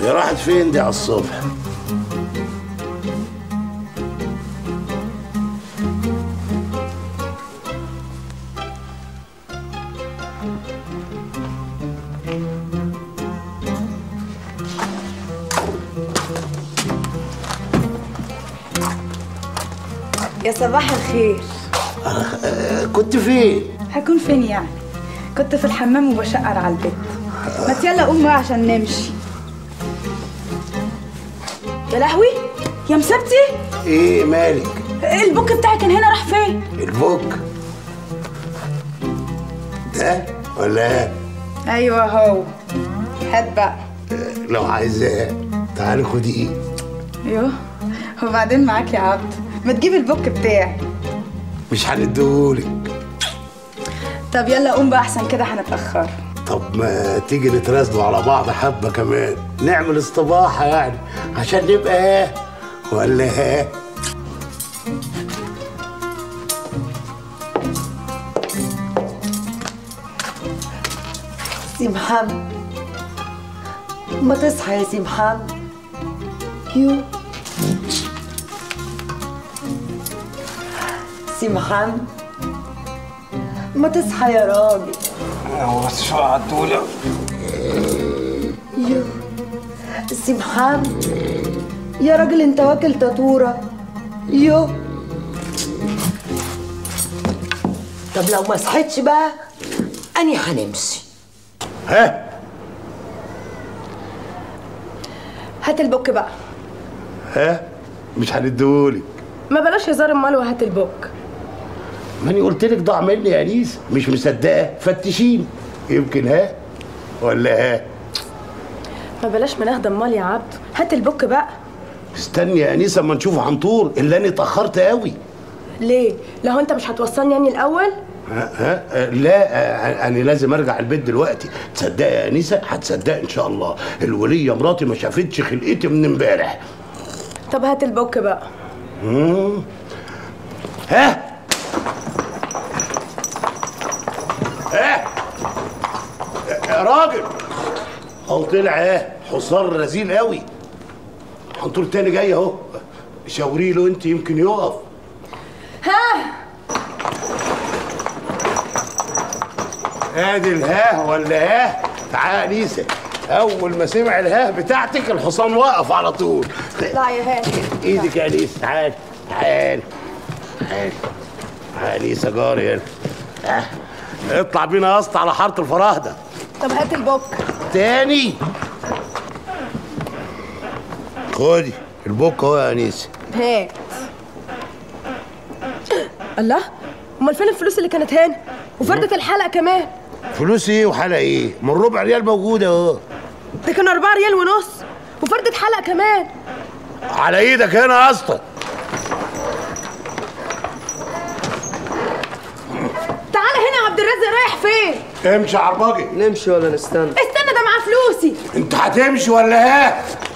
دي راحت فين دي على الصبح يا صباح الخير آه، كنت فين هكون فين يعني كنت في الحمام وبشقر على البيت ما يلا قوم بقى عشان نمشي يا لهوي يا مسبتي ايه مالك البوك بتاعي كان هنا راح فين البوك ده ولا إيه؟ ايوه هو هات بقى لو عايزاه تعالي خديه ايوه وبعدين معاك يا عبد ما تجيب البوك بتاعي مش هنديهولك طب يلا قوم بقى احسن كده هنتاخر طب ما تيجي نتراسلوا على بعض حبة كمان نعمل استباحة يعني عشان نبقى ها ولا ها سي محمد ما تصحى يا سي محمد يو سي محمد ما تصحى يا راجل بس شو عدولة يو سي محمد يا راجل انت واكل تطورة يو طب لو ما صحيتش بقى اني هنمشي ها هات البوك بقى ها مش هنديهولك ما بلاش هزار امال وهات البوك ماني قلت لك ضاع مني يا انيس مش مصدقه فتشيني يمكن ها ولا ها ما بلاش منهدى امال يا عبد هات البوك بقى استني يا انيس اما نشوف عنطور اللي انا اتاخرت قوي ليه لو انت مش هتوصلني يعني الاول ها ها آه، لا آه، انا لازم ارجع البيت دلوقتي تصدقي يا انيسه هتصدقي ان شاء الله الوليه مراتي ما شافتش خلقتي من امبارح طب هات البوك بقى مم. ها ها يا راجل اهو طلع ايه حصان رزين قوي عنطور تاني جاي اهو شاوري له انت يمكن يقف ها ادي الها ولا ها تعال يا انيسه اول ما سمع الها بتاعتك الحصان وقف على طول لا يا هات ايدك يا انيس تعال تعال تعال تعال انيسه جاري هنا آه. اطلع بينا يا اسطى على حاره الفراهده طب هات البوك تاني خدي البوك اهو يا انيسه هات الله امال فين الفلوس اللي كانت هنا وفردة الحلقة كمان فلوس ايه وحلقه ايه من ربع ريال موجوده اهو ده كانوا 4 ريال ونص وفردة حلقة كمان على ايدك هنا يا اسطى تعالى هنا يا عبد الرازق رايح فين امشي عرباجي نمشي ولا نستنى استنى ده معاه فلوسي انت هتمشي ولا ها